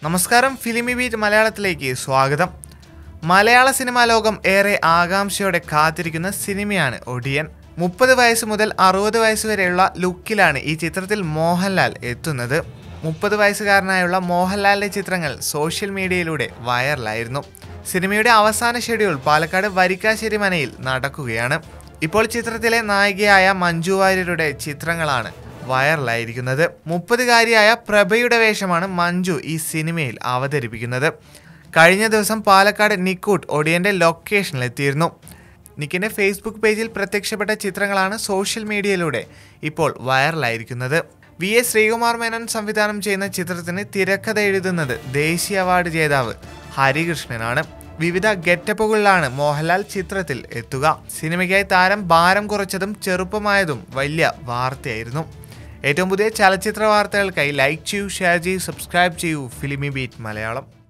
നമസ്കാരം ഫിലിമി ബീറ്റ് മലയാളത്തിലേക്ക് സ്വാഗതം മലയാള സിനിമാ ലോകം ഏറെ ആകാംക്ഷയോടെ കാത്തിരിക്കുന്ന സിനിമയാണ് ഒടിയൻ മുപ്പത് വയസ്സ് മുതൽ അറുപത് വയസ്സ് വരെയുള്ള ലുക്കിലാണ് ഈ ചിത്രത്തിൽ മോഹൻലാൽ എത്തുന്നത് മുപ്പത് വയസ്സുകാരനായുള്ള മോഹൻലാലിന്റെ ചിത്രങ്ങൾ സോഷ്യൽ മീഡിയയിലൂടെ വൈറലായിരുന്നു സിനിമയുടെ അവസാന ഷെഡ്യൂൾ പാലക്കാട് വരിക്കാശ്ശേരി മനയിൽ നടക്കുകയാണ് ഇപ്പോൾ ചിത്രത്തിലെ നായികയായ മഞ്ജു വാര്യരുടെ ചിത്രങ്ങളാണ് വൈറലായിരിക്കുന്നത് മുപ്പതുകാരിയായ പ്രഭയുടെ വേഷമാണ് മഞ്ജു ഈ സിനിമയിൽ അവതരിപ്പിക്കുന്നത് കഴിഞ്ഞ ദിവസം പാലക്കാട് നിക്കൂട്ട് ഒടിയന്റെ ലൊക്കേഷനിലെത്തിയിരുന്നു നിക്കിന്റെ ഫേസ്ബുക്ക് പേജിൽ പ്രത്യക്ഷപ്പെട്ട ചിത്രങ്ങളാണ് സോഷ്യൽ മീഡിയയിലൂടെ ഇപ്പോൾ വൈറലായിരിക്കുന്നത് വി എസ് ശ്രീകുമാർ മേനോൻ സംവിധാനം ചെയ്യുന്ന ചിത്രത്തിന് തിരക്കഥ എഴുതുന്നത് ദേശീയ അവാർഡ് ജേതാവ് ഹരികൃഷ്ണനാണ് വിവിധ ഗെറ്റപ്പുകളിലാണ് മോഹൻലാൽ ചിത്രത്തിൽ എത്തുക സിനിമയ്ക്കായി താരം ഭാരം കുറച്ചതും ചെറുപ്പമായതും വലിയ വാർത്തയായിരുന്നു ഏറ്റവും പുതിയ ചലച്ചിത്ര വാർത്തകൾക്കായി ലൈക്ക് ചെയ്യൂ ഷെയർ ചെയ്യൂ സബ്സ്ക്രൈബ് ചെയ്യൂ ഫിലിമി ബീറ്റ് മലയാളം